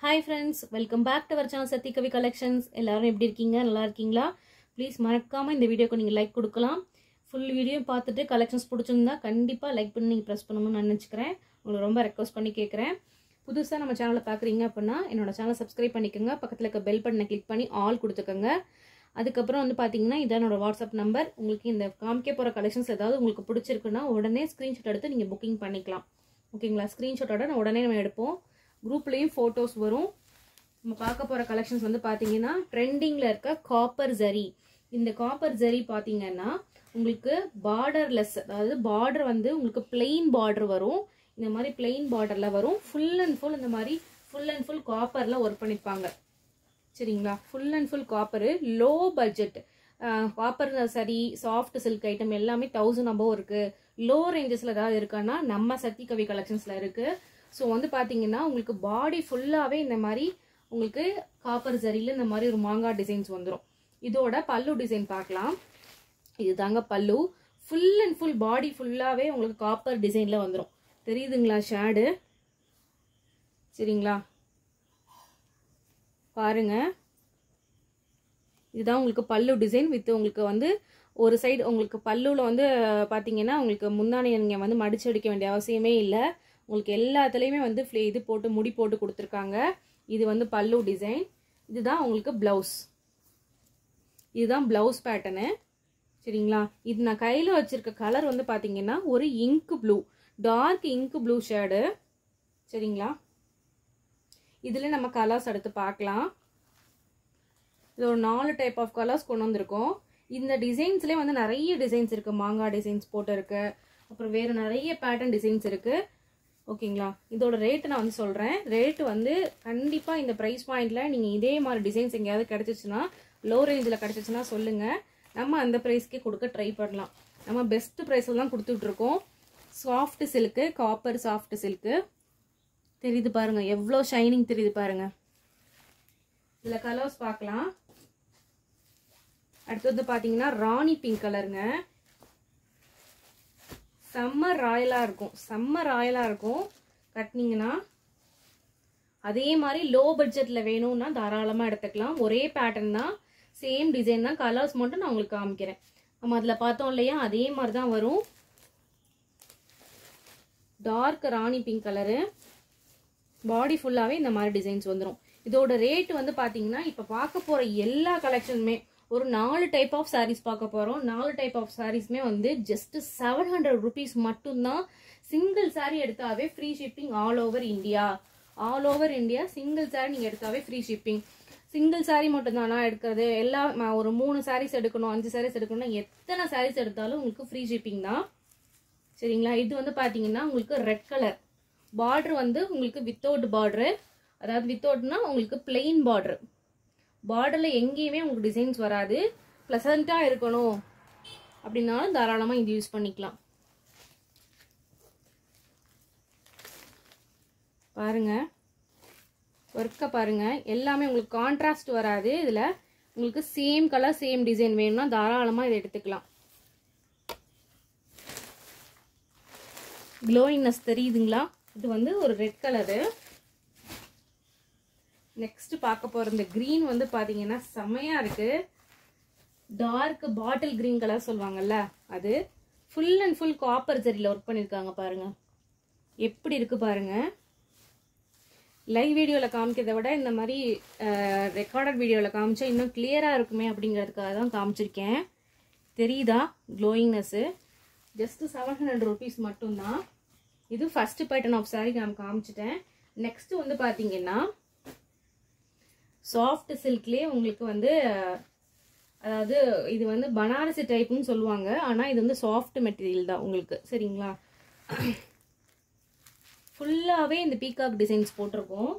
hi friends welcome back to our channel Sathi Kavi collections எல்லாரும் எப்படி இருக்கீங்க நல்லா இருக்கீங்களா ப்ளீஸ் மறக்காமல் இந்த வீடியோக்கு நீங்கள் லைக் கொடுக்கலாம் ஃபுல் வீடியோ பார்த்துட்டு கலெக்ஷன்ஸ் பிடிச்சிருந்தா கண்டிப்பாக லைக் பண்ணி நீங்கள் ப்ரெஸ் பண்ணணும்னு நான் நினச்சிக்கிறேன் உங்களை ரொம்ப ரெக்வஸ்ட் பண்ணி கேட்குறேன் புதுசாக நம்ம சேனலை பார்க்குறீங்க அப்படின்னா என்னோட சேனலை சப்ஸ்கிரைப் பண்ணிக்கோங்க பக்கத்தில் இருக்க பெல் பட்டனை கிளிக் பண்ணி ஆல் கொடுத்துக்கோங்க அதுக்கப்புறம் வந்து பார்த்தீங்கன்னா இதான் என்னோட வாட்ஸ்அப் நம்பர் உங்களுக்கு இந்த காமிக்க போகிற கலெக்ஷன்ஸ் ஏதாவது உங்களுக்கு பிடிச்சிருக்குன்னா உடனே ஸ்க்ரீன்ஷாட் எடுத்து நீங்கள் புக்கிங் பண்ணிக்கலாம் ஓகேங்களா ஸ்க்ரீன்ஷாட்டோட நான் உடனே நம்ம எடுப்போம் குரூப்லேயும் ஃபோட்டோஸ் வரும் நம்ம பார்க்க போகிற கலெக்ஷன்ஸ் வந்து பார்த்தீங்கன்னா ட்ரெண்டிங்கில் இருக்க காப்பர் ஜரி இந்த காப்பர் ஜரி பார்த்தீங்கன்னா உங்களுக்கு பார்டர்லெஸ் அதாவது பார்டர் வந்து உங்களுக்கு பிளெயின் பார்டர் வரும் இந்த மாதிரி பிளெயின் பார்டரில் வரும் ஃபுல் அண்ட் ஃபுல் இந்த மாதிரி ஃபுல் அண்ட் ஃபுல் காப்பரில் ஒர்க் பண்ணியிருப்பாங்க சரிங்களா full and full copper low budget copper சரி சாஃப்ட் சில்க் ஐட்டம் எல்லாமே தௌசண்ட் அபோவ் இருக்குது லோ ரேஞ்சஸில் ஏதாவது இருக்கான்னா நம்ம சக்தி கவி கலெக்ஷன்ஸில் இருக்குது ஸோ வந்து பார்த்தீங்கன்னா உங்களுக்கு பாடி ஃபுல்லாகவே இந்த மாதிரி உங்களுக்கு காப்பர் ஜரியில் இந்த மாதிரி ஒரு மாங்காய் டிசைன்ஸ் வந்துடும் இதோட பல்லு டிசைன் பார்க்கலாம் இது தாங்க பல்லு ஃபுல் அண்ட் ஃபுல் பாடி ஃபுல்லாகவே உங்களுக்கு காப்பர் டிசைனில் வந்துடும் தெரியுதுங்களா ஷேடு சரிங்களா பாருங்க இதுதான் உங்களுக்கு பல்லு டிசைன் வித் உங்களுக்கு வந்து ஒரு சைடு உங்களுக்கு பல்லுவில் வந்து பார்த்தீங்கன்னா உங்களுக்கு முந்தானி நீங்கள் வந்து மடிச்சு அடிக்க வேண்டிய அவசியமே இல்லை உங்களுக்கு எல்லாத்துலேயுமே வந்து ஃப்ளே இது போட்டு முடி போட்டு கொடுத்துருக்காங்க இது வந்து பல்லு டிசைன் இதுதான் உங்களுக்கு ப்ளவுஸ் இதுதான் ப்ளவுஸ் பேட்டர்னு சரிங்களா இது நான் கையில் வச்சிருக்க கலர் வந்து பார்த்தீங்கன்னா ஒரு ink blue dark ink blue shade சரிங்களா இதில் நம்ம கலர்ஸ் எடுத்து பார்க்கலாம் இது ஒரு நாலு டைப் ஆஃப் கலர்ஸ் கொண்டு வந்திருக்கோம் இந்த டிசைன்ஸ்லேயே வந்து நிறைய டிசைன்ஸ் இருக்குது மாங்காய் டிசைன்ஸ் போட்டு இருக்கு அப்புறம் வேறு நிறைய பேட்டர்ன் டிசைன்ஸ் இருக்குது ஓகேங்களா இதோட ரேட்டு நான் வந்து சொல்கிறேன் ரேட்டு வந்து கண்டிப்பாக இந்த ப்ரைஸ் பாயிண்டில் நீங்கள் இதே மாதிரி டிசைன்ஸ் எங்கேயாவது கிடச்சிச்சுன்னா லோ ரேஞ்சில் கிடச்சிச்சுன்னா சொல்லுங்கள் நம்ம அந்த ப்ரைஸ்க்கே கொடுக்க ட்ரை பண்ணலாம் நம்ம பெஸ்ட் ப்ரைஸில் தான் கொடுத்துட்ருக்கோம் soft silk copper soft silk தெரியுது பாருங்க எவ்வளோ ஷைனிங் தெரியுது பாருங்க இதில் கலர்ஸ் பார்க்கலாம் அடுத்தது பார்த்தீங்கன்னா ராணி பிங்க் கலருங்க செம்ம ராயலாக இருக்கும் செம்ம ராயலாக இருக்கும் கட்டினீங்கன்னா அதே மாதிரி லோ பட்ஜெட்டில் வேணும்னா தாராளமாக எடுத்துக்கலாம் ஒரே பேட்டர்ன் தான் சேம் டிசைன் தான் கலர்ஸ் மட்டும் நான் உங்களுக்கு காமிக்கிறேன் நம்ம அதில் பார்த்தோம் இல்லையா அதே மாதிரி தான் வரும் டார்க் ராணி பிங்க் கலரு பாடி ஃபுல்லாகவே இந்த மாதிரி டிசைன்ஸ் வந்துடும் இதோட ரேட் வந்து பார்த்தீங்கன்னா இப்போ பார்க்க போகிற எல்லா கலெக்ஷனுமே ஒரு நாலு டைப் ஆஃப் சாரீஸ் பார்க்க போகிறோம் நாலு டைப் ஆஃப் சாரீஸ்மே வந்து ஜஸ்ட் செவன் ஹண்ட்ரட் ருபீஸ் மட்டும்தான் சிங்கிள் சாரீ எடுத்தாவே free shipping all over India all over India single sari நீங்கள் எடுத்தாவே ஃப்ரீ ஷிப்பிங் சிங்கிள் சாரீ மட்டும்தானா எடுக்கிறது எல்லா ஒரு மூணு சாரீஸ் எடுக்கணும் அஞ்சு சாரீஸ் எடுக்கணும்னா எத்தனை சாரீஸ் எடுத்தாலும் உங்களுக்கு ஃப்ரீ ஷிப்பிங் தான் சரிங்களா இது வந்து பார்த்தீங்கன்னா உங்களுக்கு ரெட் கலர் பார்டர் வந்து உங்களுக்கு வித்தவுட் பார்டரு அதாவது வித்தவுட்னா உங்களுக்கு பிளெயின் பார்டர் பார்டரில் எங்கேயுமே உங்களுக்கு டிசைன்ஸ் வராது ப்ளசண்ட்டாக இருக்கணும் அப்படின்னாலும் தாராளமாக இது யூஸ் பண்ணிக்கலாம் பாருங்க ஒர்க்கை பாருங்க எல்லாமே உங்களுக்கு கான்ட்ராஸ்ட் வராது இதில் உங்களுக்கு சேம் கலர் சேம் டிசைன் வேணும்னா தாராளமாக இதை எடுத்துக்கலாம் க்ளோயிங்னஸ் தெரியுதுங்களா இது வந்து ஒரு ரெட் கலரு நெக்ஸ்ட் பார்க்க போகிற இந்த க்ரீன் வந்து பார்த்தீங்கன்னா செமையாக இருக்குது டார்க் பாட்டில் க்ரீன் கலர் சொல்லுவாங்கல்ல அது ஃபுல் அண்ட் ஃபுல் காப்பர் ஜரியில் ஒர்க் பண்ணியிருக்காங்க பாருங்கள் எப்படி இருக்குது பாருங்கள் லைவ் வீடியோவில் காமிக்கிறத விட இந்த மாதிரி ரெக்கார்டட் வீடியோவில் காமிச்சா இன்னும் கிளியராக இருக்குமே அப்படிங்கிறதுக்காக தான் காமிச்சிருக்கேன் தெரியுதா glowingness just seven hundred rupees மட்டும்தான் இது ஃபஸ்ட்டு பேட்டர்ன் ஆஃப் சாரி நான் காமிச்சிட்டேன் நெக்ஸ்ட்டு வந்து பார்த்தீங்கன்னா சாஃப்ட் சில்க்லேயே உங்களுக்கு வந்து அதாவது இது வந்து பனாரசி டைப்புன்னு சொல்லுவாங்க ஆனால் இது வந்து சாஃப்ட் மெட்டீரியல் தான் உங்களுக்கு சரிங்களா ஃபுல்லாகவே இந்த பீகாக் டிசைன்ஸ் போட்டிருக்கோம்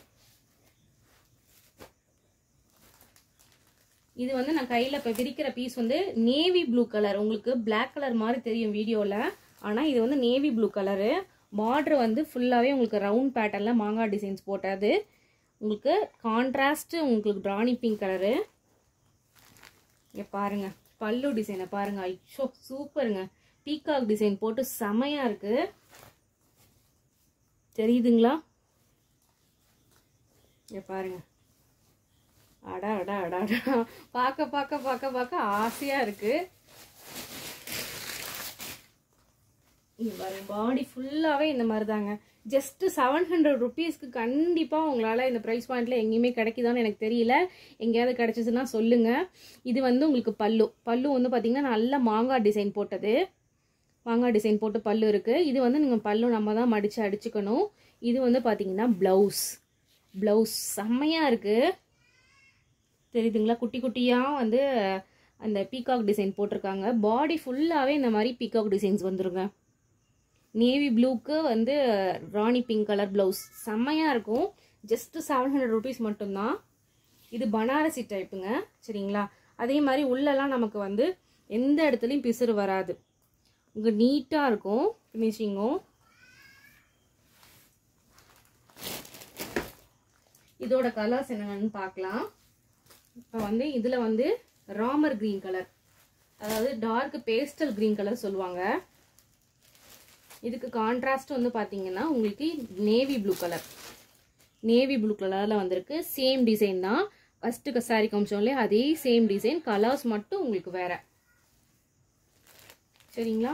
இது வந்து நான் கையில் இப்போ விரிக்கிற பீஸ் வந்து நேவி ப்ளூ கலர் உங்களுக்கு பிளாக் கலர் மாதிரி தெரியும் வீடியோவில் ஆனால் இது வந்து நேவி ப்ளூ கலரு பார்டர் வந்து ஃபுல்லாகவே உங்களுக்கு ரவுண்ட் பேட்டர்னில் மாங்காய் டிசைன்ஸ் போட்டது உங்களுக்கு கான்ட்ராஸ்ட்டு உங்களுக்கு ப்ராணி பிங்க் கலரு இங்கே பாருங்கள் பல்லு டிசைனை பாருங்கள் ஐயோ சூப்பருங்க பீகாக் டிசைன் போட்டு செமையாக இருக்குது தெரியுதுங்களா இங்கே பாருங்க அடா அடா அடா அடா பார்க்க பார்க்க பார்க்க பார்க்க ஆசையாக இருக்குது இங்கே பாருங்க பாடி ஃபுல்லாகவே இந்த மாதிரி தாங்க ஜஸ்ட் செவன் ஹண்ட்ரட் ருபீஸ்க்கு கண்டிப்பாக உங்களால் இந்த ப்ரைஸ் பாயிண்டில் எங்கேயுமே கிடைக்குதான்னு எனக்கு தெரியல எங்கேயாவது கிடச்சிச்சுன்னா சொல்லுங்கள் இது வந்து உங்களுக்கு பல்லு பல்லு வந்து பார்த்திங்கன்னா நல்ல மாங்காய் டிசைன் போட்டது மாங்காய் டிசைன் போட்டு பல்லு இருக்குது இது வந்து நீங்கள் பல்லு நம்ம தான் மடித்து அடிச்சுக்கணும் இது வந்து பார்த்திங்கன்னா ப்ளவுஸ் ப்ளவுஸ் செம்மையாக இருக்குது தெரியுதுங்களா குட்டி குட்டியாக வந்து அந்த பீகாக் டிசைன் போட்டிருக்காங்க பாடி ஃபுல்லாகவே இந்த மாதிரி பீகாக் டிசைன்ஸ் வந்துருங்க நேவி ப்ளூக்கு வந்து ராணி பிங்க் கலர் ப்ளவுஸ் செம்மையாக இருக்கும் ஜஸ்ட்டு செவன் ஹண்ட்ரட் ருபீஸ் மட்டும்தான் இது பனாரசி டைப்புங்க சரிங்களா அதே மாதிரி உள்ளெல்லாம் நமக்கு வந்து எந்த இடத்துலையும் பிசுறு வராது உங்க நீட்டாக இருக்கும் ஃபினிஷிங்கும் இதோட கலர்ஸ் என்னென்னு பார்க்கலாம் இப்போ வந்து இதில் வந்து ராமர் க்ரீன் கலர் அதாவது டார்க் பேஸ்டல் க்ரீன் கலர் சொல்லுவாங்க இதுக்கு கான்ட்ராஸ்ட் வந்து பார்த்தீங்கன்னா உங்களுக்கு navy blue colour navy blue கலரில் வந்திருக்கு சேம் டிசைன் தான் ஃபஸ்ட்டு சாரி காமிச்சோம்லே அதே சேம் டிசைன் கலர்ஸ் மட்டும் உங்களுக்கு வேற சரிங்களா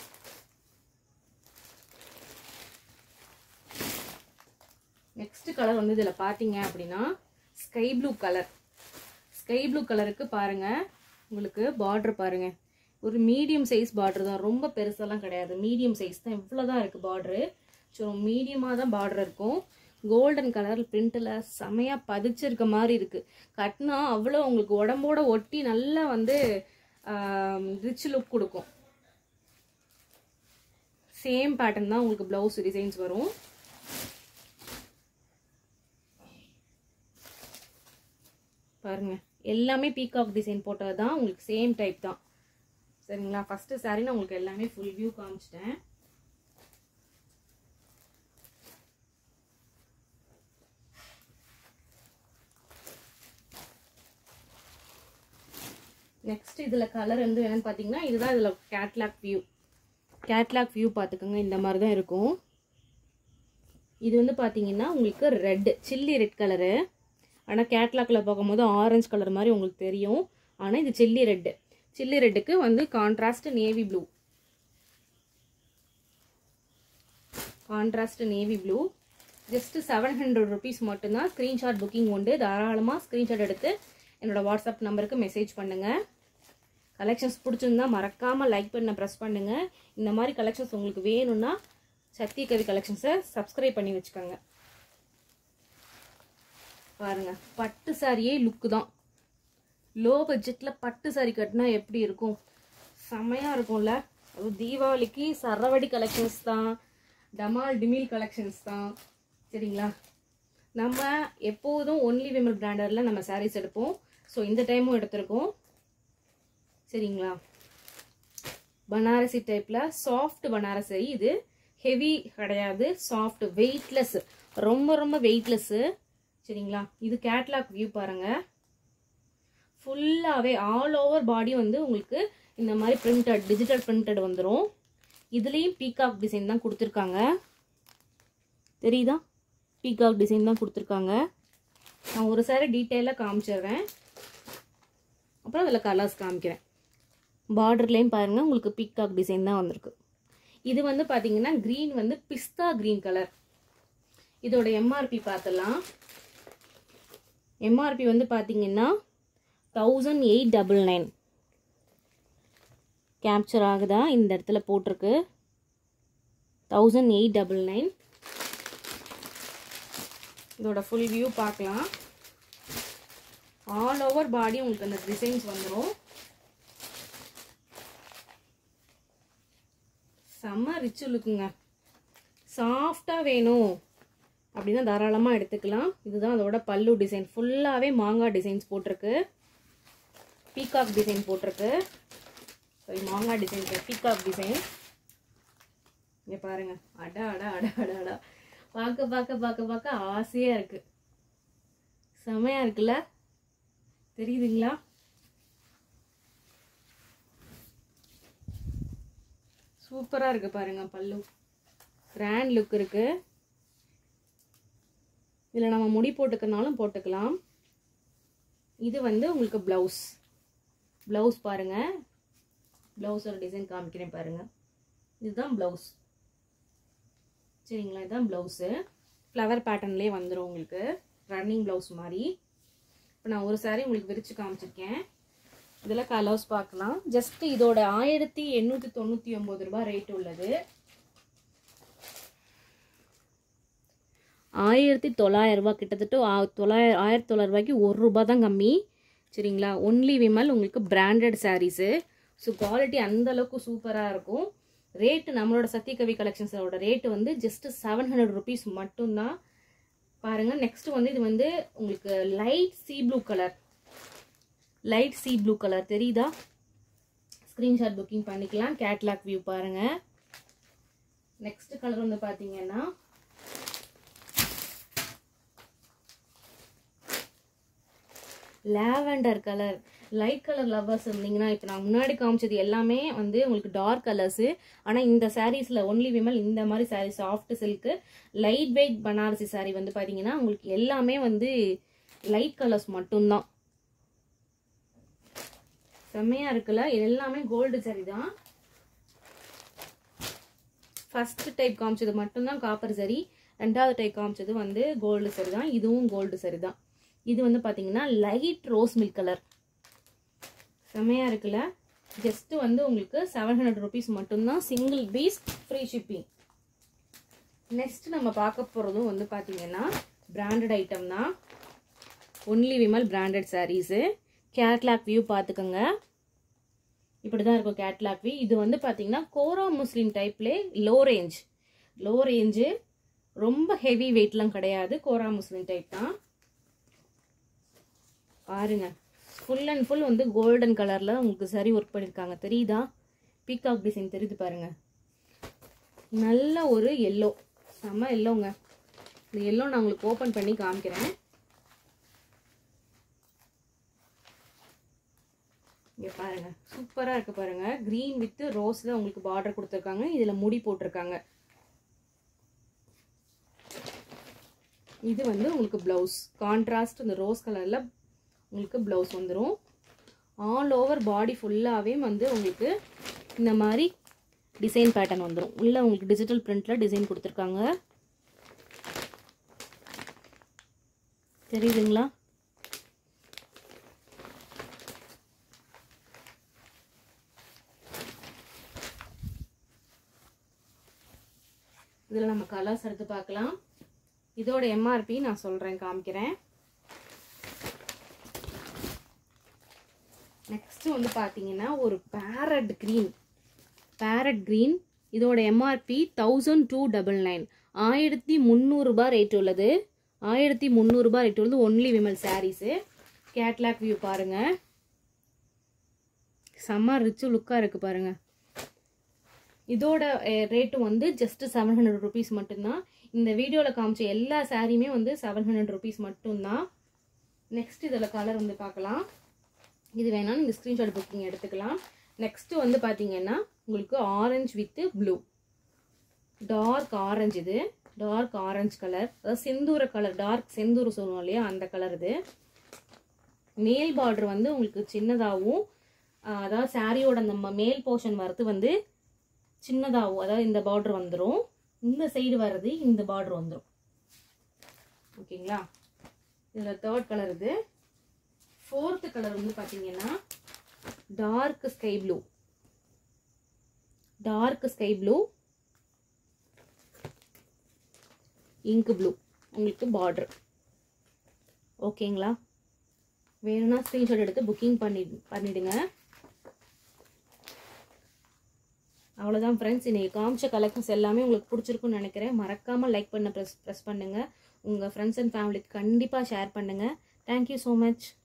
நெக்ஸ்ட் கலர் வந்து இதில் பார்த்தீங்க அப்படின்னா sky blue colour sky blue கலருக்கு பாருங்க உங்களுக்கு பார்டர் பாருங்க ஒரு மீடியம் சைஸ் பார்டர் தான் ரொம்ப பெருசெல்லாம் கிடையாது மீடியம் சைஸ் தான் இவ்வளோ தான் இருக்குது பார்டரு ஸோ மீடியமாக தான் பார்டர் இருக்கும் கோல்டன் கலர் பிரிண்டில் செமையாக பதிச்சிருக்க மாதிரி இருக்குது கட்டினா அவ்வளோ உங்களுக்கு உடம்போட ஒட்டி நல்லா வந்து ரிச் லுக் கொடுக்கும் சேம் பேட்டர்ன் தான் உங்களுக்கு ப்ளவுஸ் டிசைன்ஸ் வரும் பாருங்க எல்லாமே பீகாக் டிசைன் போட்டது தான் உங்களுக்கு சேம் டைப் தான் சரிங்களா ஃபர்ஸ்ட் சாரி நான் உங்களுக்கு எல்லாமே ஃபுல் வியூ காமிச்சிட்டேன் நெக்ஸ்ட் இதில் கலர் வந்து என்னன்னு பார்த்தீங்கன்னா இதுதான் இதில் கேட்லாக் வியூ கேட்லாக் வியூ பார்த்துக்கோங்க இந்த மாதிரி தான் இருக்கும் இது வந்து பார்த்தீங்கன்னா உங்களுக்கு ரெட் சில்லி ரெட் கலரு ஆனால் கேட்லாக்கில் பார்க்கும்போது ஆரஞ்சு கலர் மாதிரி உங்களுக்கு தெரியும் ஆனால் இது சில்லி ரெட்டு சில்லி ரெட்டுக்கு வந்து contrast navy blue contrast navy blue just seven hundred rupees மட்டும்தான் ஸ்க்ரீன்ஷாட் புக்கிங் உண்டு தாராளமாக ஸ்க்ரீன்ஷாட் எடுத்து என்னோட வாட்ஸ்அப் நம்பருக்கு மெசேஜ் பண்ணுங்கள் கலெக்ஷன்ஸ் பிடிச்சிருந்தா மறக்காமல் லைக் பண்ண ப்ரெஸ் பண்ணுங்கள் இந்த மாதிரி கலெக்ஷன்ஸ் உங்களுக்கு வேணும்னா சக்தி கவி கலெக்ஷன்ஸை சப்ஸ்கிரைப் பண்ணி வச்சுக்கோங்க பாருங்க பட்டு சாரியே லுக்கு தான் லோ பட்ஜெட்டில் பட்டு சாரி கட்டினா எப்படி இருக்கும் செமையாக இருக்கும்ல அது தீபாவளிக்கு சரவடி கலெக்ஷன்ஸ் தான் டமால் டிமில் கலெக்ஷன்ஸ் தான் சரிங்களா நம்ம எப்போதும் ஒன்லி விமல் பிராண்டரில் நம்ம சாரீஸ் எடுப்போம் ஸோ இந்த டைமும் எடுத்திருக்கோம் சரிங்களா பனாரசி டைப்பில் சாஃப்ட் பனாரசி இது ஹெவி கிடையாது சாஃப்ட் வெயிட்லெஸ் ரொம்ப ரொம்ப வெயிட்லெஸ்ஸு சரிங்களா இது கேட்லாக் வியூ பாருங்க ஃபுல்லாகவே ஆல் ஓவர் பாடி வந்து உங்களுக்கு இந்த மாதிரி பிரிண்டட் டிஜிட்டல் பிரிண்டட் வந்துடும் இதுலேயும் பீகாக் டிசைன் தான் கொடுத்துருக்காங்க தெரியுதா பீகாக் டிசைன் தான் கொடுத்துருக்காங்க நான் ஒரு சாரி டீட்டெயிலாக காமிச்சிடுறேன் அப்புறம் அதில் கலர்ஸ் காமிக்கிறேன் பார்டர்லேயும் பாருங்கள் உங்களுக்கு பீகாக் டிசைன் தான் வந்திருக்கு இது வந்து பார்த்தீங்கன்னா க்ரீன் வந்து பிஸ்தா க்ரீன் கலர் இதோட எம்ஆர்பி பார்த்துலாம் எம்ஆர்பி வந்து பார்த்தீங்கன்னா thousand eight double nine capture ஆகுதா இந்த இடத்துல போட்டிருக்கு தௌசண்ட் எயிட் டபுள் நைன் இதோட ஃபுல் வியூ பார்க்கலாம் ஆல் ஓவர் பாடி உங்களுக்கு அந்த டிசைன்ஸ் வந்துடும் செம்ம ரிச்சு லுக்குங்க சாஃப்டாக வேணும் அப்படின்னா தாராளமாக எடுத்துக்கலாம் இதுதான் அதோட பல்லு டிசைன் ஃபுல்லாகவே மாங்காய் டிசைன்ஸ் போட்டிருக்கு பீகாக் டிசைன் போட்டிருக்கு சாரி மாங்காய் டிசைன் பீகாக் டிசைன் இங்கே பாருங்க அடா அடா அடா அடா அடா பார்க்க பார்க்க பார்க்க பார்க்க ஆசையாக இருக்கு செமையாக இருக்குல்ல தெரியுதுங்களா சூப்பராக இருக்கு பாருங்க பல்லு கிராண்ட் லுக் இருக்கு இதில் நம்ம முடி போட்டுக்கிறனாலும் போட்டுக்கலாம் இது வந்து உங்களுக்கு ப்ளவுஸ் ப்ளவுஸ் பாருங்கள் ப்ளவுஸோட டிசைன் காமிக்கிறேன் பாருங்கள் இதுதான் ப்ளவுஸ் சரிங்களா இதுதான் ப்ளவுஸு ஃப்ளவர் பேட்டர்ன்லேயே வந்துடும் உங்களுக்கு ரன்னிங் ப்ளவுஸ் மாதிரி இப்போ நான் ஒரு சாரீ உங்களுக்கு விரித்து காமிச்சிருக்கேன் இதில் கலர்ஸ் பார்க்கலாம் ஜஸ்ட் இதோட ஆயிரத்தி எண்ணூற்றி தொண்ணூற்றி ஒம்பது ரூபாய் ரேட் உள்ளது ஆயிரத்தி தொள்ளாயிரம் ரூபாய் கிட்டத்தட்ட தொள்ளாயிரம் ஆயிரத்தி தொள்ளாயிரம் ரூபாய்க்கு ஒரு ரூபாய் தான் கம்மி சரிங்களா ஒன்லி விமல் உங்களுக்கு பிராண்டட் சாரீஸு ஸோ குவாலிட்டி அந்த அளவுக்கு சூப்பராக இருக்கும் ரேட்டு நம்மளோட சத்யகவி கலெக்ஷன்ஸோட ரேட்டு வந்து ஜஸ்ட் செவன் ஹண்ட்ரட் ருபீஸ் மட்டும்தான் பாருங்கள் நெக்ஸ்ட் வந்து இது வந்து உங்களுக்கு light sea blue colour light sea blue colour தெரியுதா ஸ்க்ரீன்ஷாட் புக்கிங் பண்ணிக்கலாம் கேட்லாக் வியூ பாருங்கள் நெக்ஸ்ட் கலர் வந்து பார்த்தீங்கன்னா lavender colour light colour lovers இருந்தீங்கன்னா இப்போ நான் முன்னாடி காமிச்சது எல்லாமே வந்து உங்களுக்கு டார்க் கலர்ஸு ஆனால் இந்த சாரீஸில் ஒன்லி விமல் இந்த மாதிரி sari soft silk light weight Banarasi sari வந்து பார்த்தீங்கன்னா உங்களுக்கு எல்லாமே வந்து லைட் கலர்ஸ் மட்டும்தான் செம்மையாக இருக்குல்ல எல்லாமே கோல்டு சாரீ தான் ஃபர்ஸ்ட் டைப் காமிச்சது மட்டும்தான் காப்பர் சரி ரெண்டாவது டைப் காமிச்சது வந்து கோல்டு சரி தான் இதுவும் கோல்டு சரி தான் இது வந்து பார்த்தீங்கன்னா லைட் ரோஸ் மில்க் கலர் செம்மையாக இருக்குல்ல ஜஸ்ட்டு வந்து உங்களுக்கு செவன் ஹண்ட்ரட் ருபீஸ் மட்டும்தான் single piece free shipping next நம்ம பார்க்க போகிறதும் வந்து பார்த்தீங்கன்னா பிராண்டட் ஐட்டம் தான் only Vimal branded saris catalogue view பார்த்துக்கோங்க இப்படி தான் இருக்கும் கேட்லாக் வியூ இது வந்து பார்த்தீங்கன்னா கோரா முஸ்லீம் டைப்லே லோ ரேஞ்ச் லோ ரேஞ்சு ரொம்ப ஹெவி வெயிட்லாம் கிடையாது கோரா முஸ்லீம் டைப் தான் பாருங்க ஃபுல் அண்ட் ஃபுல் வந்து கோல்டன் கலரில் உங்களுக்கு சரி ஒர்க் பண்ணியிருக்காங்க தெரியுதா பீகாக் டிசைன் தெரியுது பாருங்க நல்ல ஒரு எல்லோ செம்ம எல்லோங்க இந்த எல்லோ நான் உங்களுக்கு ஓப்பன் பண்ணி காமிக்கிறேன் இங்கே பாருங்க சூப்பராக இருக்கு பாருங்க க்ரீன் வித் ரோஸில் உங்களுக்கு பார்டர் கொடுத்துருக்காங்க இதில் முடி போட்டிருக்காங்க இது வந்து உங்களுக்கு ப்ளவுஸ் கான்ட்ராஸ்ட் இந்த ரோஸ் கலரில் உங்களுக்கு ப்ளவுஸ் வந்துடும் ஆல் ஓவர் பாடி ஃபுல்லாகவே வந்து உங்களுக்கு இந்த மாதிரி டிசைன் பேட்டர்ன் வந்துடும் உள்ளே உங்களுக்கு டிஜிட்டல் பிரிண்டில் டிசைன் கொடுத்துருக்காங்க தெரியுதுங்களா இதில் நம்ம கலர்ஸ் எடுத்து பார்க்கலாம் இதோட எம்ஆர்பி நான் சொல்கிறேன் காமிக்கிறேன் நெக்ஸ்ட் வந்து பார்த்தீங்கன்னா ஒரு பேரட் க்ரீன் பேரட் க்ரீன் இதோட MRP thousand two double nine ஆயிரத்தி முந்நூறுரூபா ரேட் உள்ளது ஆயிரத்தி முந்நூறுரூபா ரேட் உள்ளது only Vimal saris catalogue view பாருங்கள் செம்ம ரிச்சு லுக்காக இருக்குது பாருங்கள் இதோட ரேட்டு வந்து ஜஸ்ட் செவன் ஹண்ட்ரட் ருபீஸ் மட்டும்தான் இந்த வீடியோவில் காமிச்ச எல்லா சாரியுமே வந்து செவன் ஹண்ட்ரட் ருபீஸ் மட்டும்தான் நெக்ஸ்ட் இதில் கலர் வந்து பார்க்கலாம் இது வேணாலும் நீங்கள் ஸ்க்ரீன்ஷாட் புக்கிங் எடுத்துக்கலாம் நெக்ஸ்ட்டு வந்து பார்த்தீங்கன்னா உங்களுக்கு orange with blue dark orange இது டார்க் ஆரஞ்சு கலர் அதாவது செந்தூர கலர் டார்க் செந்தூர் சொல்லுவோம் இல்லையா அந்த கலர் இது மேல் பார்டர் வந்து உங்களுக்கு சின்னதாகவும் அதாவது சாரியோட நம்ம மேல் போர்ஷன் வரது வந்து சின்னதாகவும் அதாவது இந்த பார்டர் வந்துடும் இந்த சைடு வர்றது இந்த பார்டர் வந்துடும் ஓகேங்களா இதில் தேர்ட் கலர் இது ஃபோர்த்து கலர் வந்து பார்த்தீங்கன்னா dark sky blue dark sky blue ink blue உங்களுக்கு பார்டர் ஓகேங்களா வேணும்னா ஸ்க்ரீன்ஷாட் எடுத்து புக்கிங் பண்ணி பண்ணிடுங்க அவ்வளோதான் ஃப்ரெண்ட்ஸ் இன்றைக்கி காமிச்ச கலெக்ஷன்ஸ் எல்லாமே உங்களுக்கு பிடிச்சிருக்குன்னு நினைக்கிறேன் மறக்காமல் லைக் பண்ண ப்ரெஸ் ப்ரெஸ் பண்ணுங்கள் உங்கள் ஃப்ரெண்ட்ஸ் அண்ட் ஃபேமிலிக்கு கண்டிப்பாக ஷேர் பண்ணுங்கள் தேங்க்யூ ஸோ மச்